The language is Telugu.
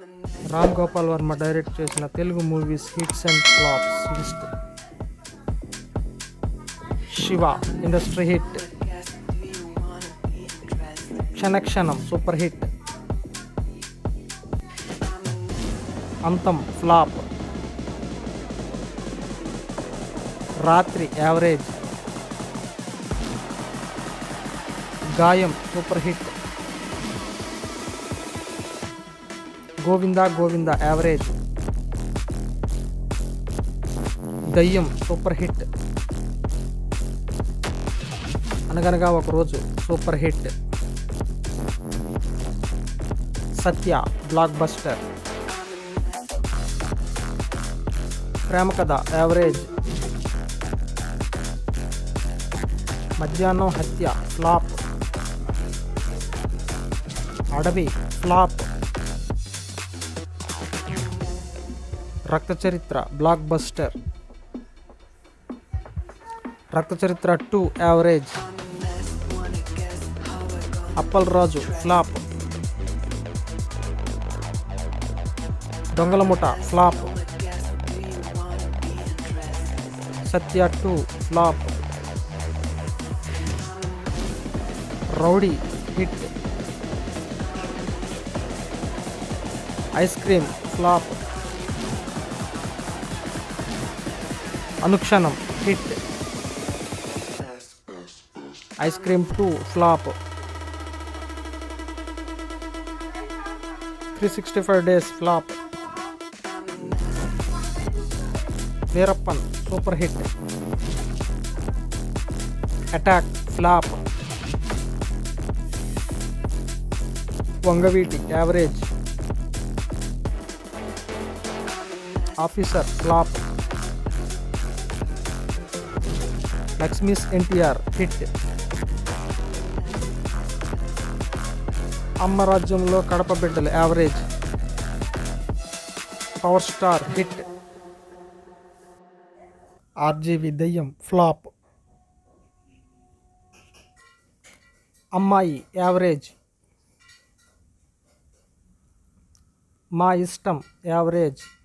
రామ్ గోపాల్ వర్మ డైరెక్ట్ చేసిన Telugu movies hits and flops list Shiva industry hit Kshana Kshanam super hit Antham flop Raatri average Gaayam super hit Govinda Govinda average Deyyam super hit Anaganaga Okaroju super hit Satya blockbuster Prema Katha average మధ్యాహ్నం హత్య ఫ్లాప్ అడవి ఫ్లాప్ రక్త చరిత్ర black blockbuster Rakta Charitra two average Appal Raju flop Dongala Mutha flop Satya two flop Rowdy hit ice cream flop Anukshanam hit ice cream two flop three sixty five days flop Veerappan super hit attack flop Vangaveeti average officer flop Lakshmi's NTR hit అమ్మ రాజ్యంలో కడప బిడ్డలు average power star hit RGV Deyyam flop Ammayi average Maa Ishtam average